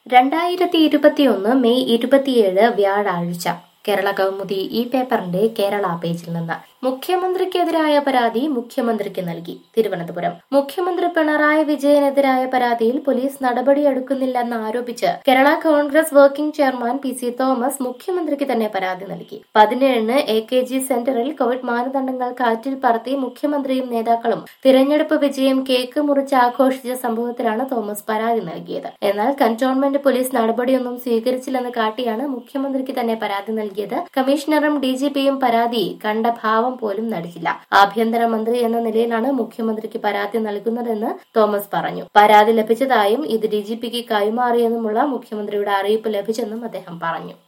രണ്ടായിരത്തി ഇരുപത്തിയൊന്ന് മെയ് ഇരുപത്തിയേഴ് വ്യാഴാഴ്ച കേരള കൗമുദി ഈ പേപ്പറിന്റെ കേരള പേജിൽ നിന്ന് മുഖ്യമന്ത്രിക്കെതിരായ പരാതി മുഖ്യമന്ത്രിക്ക് നൽകി തിരുവനന്തപുരം മുഖ്യമന്ത്രി പിണറായി വിജയനെതിരായ പരാതിയിൽ പോലീസ് നടപടിയെടുക്കുന്നില്ലെന്ന് ആരോപിച്ച് Kerala Congress working chairman P C Thomas മുഖ്യമന്ത്രിക്ക് തന്നെ പരാതി നൽകി പതിനേഴിന് എ കെ ജി സെന്ററിൽ കോവിഡ് മാനദണ്ഡങ്ങൾ കാറ്റിൽ പറത്തി മുഖ്യമന്ത്രിയും നേതാക്കളും തിരഞ്ഞെടുപ്പ് വിജയം കേക്ക് മുറിച്ച് ആഘോഷിച്ച സംഭവത്തിലാണ് തോമസ് പരാതി നൽകിയത് എന്നാൽ കന്റോൺമെന്റ് പോലീസ് നടപടിയൊന്നും സ്വീകരിച്ചില്ലെന്ന് കാട്ടിയാണ് മുഖ്യമന്ത്രിക്ക് തന്നെ പരാതി നൽകിയത് കമ്മീഷണറും ഡിജിപിയും പരാതി കണ്ട ഭാവം പോലും നടിച്ചില്ല ആഭ്യന്തരമന്ത്രി എന്ന നിലയിലാണ് മുഖ്യമന്ത്രിക്ക് പരാതി നൽകുന്നതെന്ന് തോമസ് പറഞ്ഞു പരാതി ലഭിച്ചതായും ഇത് ഡിജിപിക്ക് കൈമാറിയെന്നുമുള്ള മുഖ്യമന്ത്രിയുടെ അറിയിപ്പ് ലഭിച്ചെന്നും അദ്ദേഹം പറഞ്ഞു